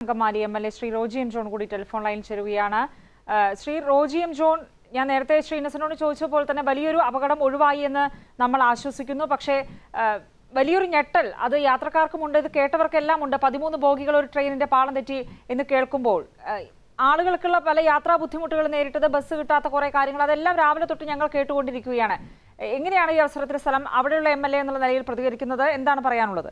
Angamaly M L A Shri Roji M John കൂടി telephone ലൈനിൽ ചേരുകയാണ് ആ, ശ്രീ റോജി എം ജോൺ ഞാൻ നേരത്തെ ശ്രീ ഇന്നസെന്റിനോട് ചോദിച്ചപ്പോൾ തന്നെ വലിയൊരു അപകടം ഒഴിവായി എന്ന് നമ്മൾ ആശ്വസിക്കുന്നു പക്ഷേ ആ, വലിയൊരു ഞെട്ടൽ അത് യാത്രക്കാർക്കുമുണ്ട് ഇത് കേട്ടവർക്കെല്ലാം ഉണ്ട് പതിമൂന്ന് ബോഗികൾ ഒരു ട്രെയിനിന്റെ പാളം തെറ്റി എന്ന് കേൾക്കുമ്പോൾ ആ, ആളുകൾക്കുള്ള പല യാത്രാ ബുദ്ധിമുട്ടുകൾ നേരിട്ടത് ബസ് കിട്ടാത്ത കുറെ കാര്യങ്ങൾ അതെല്ലാം രാവിലെ തൊട്ട് ഞങ്ങൾ കേട്ടുകൊണ്ടിരിക്കുകയാണ് എങ്ങനെയാണ് ഈ അവസരത്തിൽ സ്ഥലം അവിടെയുള്ള എം എൽ എ എന്നുള്ള നിലയിൽ പ്രതികരിക്കുന്നത് എന്താണ് പറയാനുള്ളത്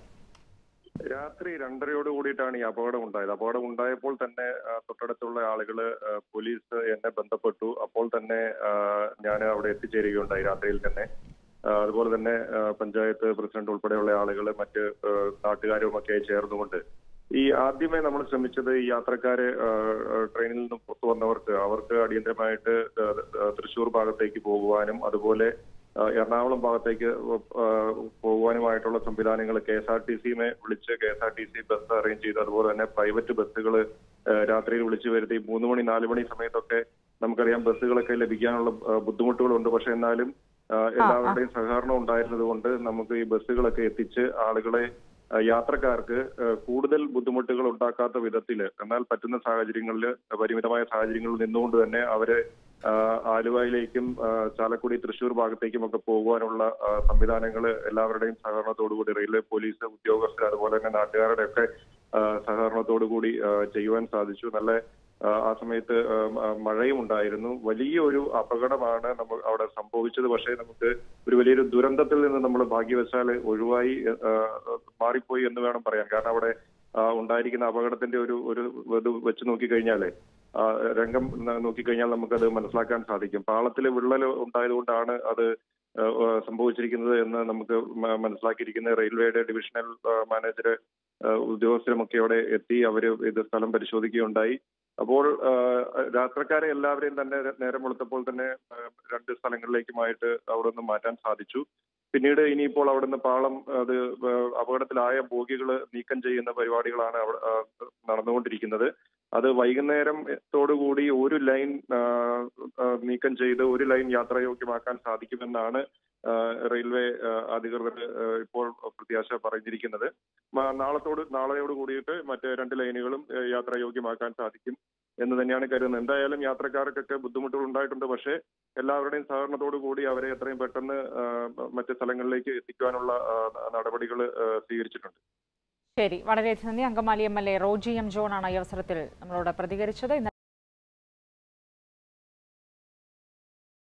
രാത്രി രണ്ടരയോട് കൂടിയിട്ടാണ് ഈ അപകടം ഉണ്ടായത് അപകടം ഉണ്ടായപ്പോൾ തന്നെ ആ, തൊട്ടടുത്തുള്ള ആളുകള് ആ, പോലീസ് എന്നെ ബന്ധപ്പെട്ടു അപ്പോൾ തന്നെ ഞാൻ അവിടെ എത്തിച്ചേരുകയുണ്ടായി രാത്രിയിൽ തന്നെ ആ, അതുപോലെ തന്നെ ആ, പഞ്ചായത്ത് പ്രസിഡന്റ് ഉൾപ്പെടെയുള്ള ആളുകൾ മറ്റ് ആ, നാട്ടുകാരും ഒക്കെ ചേർന്നുകൊണ്ട് ഈ ആദ്യമേ നമ്മൾ ശ്രമിച്ചത് ഈ യാത്രക്കാരെ ആ, ആ, ട്രെയിനിൽ നിന്ന് പുറത്തു വന്നവർക്ക് അവർക്ക് അടിയന്തരമായിട്ട് ആ, ആ, തൃശൂർ ഭാഗത്തേക്ക് പോകുവാനും അതുപോലെ ആ, എറണാകുളം ഭാഗത്തേക്ക് ആ, പോകുവാനുമായിട്ടുള്ള സംവിധാനങ്ങൾ കെ എസ് ആർ ടി സിയെ വിളിച്ച് K S R T C bus arrange ചെയ്ത് അതുപോലെ തന്നെ പ്രൈവറ്റ് ബസ്സുകൾ രാത്രിയിൽ വിളിച്ചു വരുത്തി മൂന്ന് മണി നാല് മണി സമയത്തൊക്കെ നമുക്കറിയാം ബസ്സുകളൊക്കെ ലഭിക്കാനുള്ള ആ, ബുദ്ധിമുട്ടുകളുണ്ട് പക്ഷെ എന്നാലും ആ, എല്ലാവരുടെയും സഹകരണം ഉണ്ടായിരുന്നത് കൊണ്ട് നമുക്ക് ഈ ബസ്സുകളൊക്കെ എത്തിച്ച് ആളുകളെ ആ, യാത്രക്കാർക്ക് ആ, കൂടുതൽ ബുദ്ധിമുട്ടുകൾ ഉണ്ടാക്കാത്ത വിധത്തിൽ എന്നാൽ പറ്റുന്ന സാഹചര്യങ്ങളിൽ പരിമിതമായ സാഹചര്യങ്ങളിൽ നിന്നുകൊണ്ട് തന്നെ അവരെ ആ, ആലുവയിലേക്കും ആ, ചാലക്കുടി തൃശൂർ ഭാഗത്തേക്കും ഒക്കെ പോകുവാനുള്ള സംവിധാനങ്ങൾ എല്ലാവരുടെയും സഹകരണത്തോടുകൂടി റെയിൽവേ പോലീസ് ഉദ്യോഗസ്ഥർ അതുപോലെ തന്നെ നാട്ടുകാരുടെ ഒക്കെ ആ, സഹകരണത്തോടുകൂടി ആ, ചെയ്യുവാൻ സാധിച്ചു നല്ല ആ, ആ സമയത്ത് ആ, ആ, മഴയും ഉണ്ടായിരുന്നു വലിയൊരു അപകടമാണ് നമ്മൾ അവിടെ സംഭവിച്ചത് പക്ഷേ നമുക്ക് ഒരു വലിയൊരു ദുരന്തത്തിൽ നിന്ന് നമ്മൾ ഭാഗ്യവശാൽ ഒഴിവായി ആ, മാറിപ്പോയി എന്ന് വേണം പറയാൻ കാരണം അവിടെ ആ, ഉണ്ടായിരിക്കുന്ന അപകടത്തിന്റെ ഒരു ഒരു ഇത് വെച്ച് നോക്കിക്കഴിഞ്ഞാലേ ആ, രംഗം ന- നോക്കിക്കഴിഞ്ഞാൽ നമുക്കത് മനസ്സിലാക്കാൻ സാധിക്കും പാളത്തിൽ വിള്ളൽ ഉണ്ടായതുകൊണ്ടാണ് അത് ആ, ആ, സംഭവിച്ചിരിക്കുന്നത് എന്ന് നമുക്ക് മ- മനസ്സിലാക്കിയിരിക്കുന്ന റെയിൽവേയുടെ ഡിവിഷണൽ ആ, മാനേജർ ആ, ഉദ്യോഗസ്ഥരുമൊക്കെ അവിടെ എത്തി അവർ ഇത് സ്ഥലം പരിശോധിക്കുകയുണ്ടായി അപ്പോൾ ആ, യാത്രക്കാരെ എല്ലാവരെയും തന്നെ നേരം വെളുത്തപ്പോൾ തന്നെ ആ, രണ്ട് സ്ഥലങ്ങളിലേക്കുമായിട്ട് അവിടെ നിന്ന് മാറ്റാൻ സാധിച്ചു പിന്നീട് ഇനിയിപ്പോൾ അവിടുന്ന് പാളം അത് ആ, അപകടത്തിലായ ബോഗികൾ നീക്കം ചെയ്യുന്ന പരിപാടികളാണ് അവിടെ ആ, നടന്നുകൊണ്ടിരിക്കുന്നത് അത് വൈകുന്നേരത്തോടുകൂടി ഒരു ലൈൻ ആ, ആ, നീക്കം ചെയ്ത് ഒരു ലൈൻ യാത്രായോഗ്യമാക്കാൻ സാധിക്കുമെന്നാണ് ആ, റെയിൽവേ ആ, അധികൃതർ ആ, ഇപ്പോൾ പ്രത്യാശ പറഞ്ഞിരിക്കുന്നത് മ- നാളത്തോട് നാളെയോട് കൂടിയിട്ട് മറ്റ് രണ്ട് ലൈനുകളും ആ, യാത്രായോഗ്യമാക്കാൻ സാധിക്കും എന്ന് തന്നെയാണ് കരുതുന്നത് എന്തായാലും യാത്രക്കാർക്കൊക്കെ ബുദ്ധിമുട്ടുകൾ ഉണ്ടായിട്ടുണ്ട് പക്ഷേ എല്ലാവരുടെയും സഹകരണത്തോടു കൂടി അവരെ എത്രയും പെട്ടെന്ന് ആ, മറ്റ് സ്ഥലങ്ങളിലേക്ക് എത്തിക്കുവാനുള്ള നടപടികൾ സ്വീകരിച്ചിട്ടുണ്ട് ശരി വളരെയധികം നന്ദി Angamaly M L A Roji M John ആണ് ഈ അവസരത്തിൽ നമ്മളോട് പ്രതികരിച്ചത് ഇന്ന്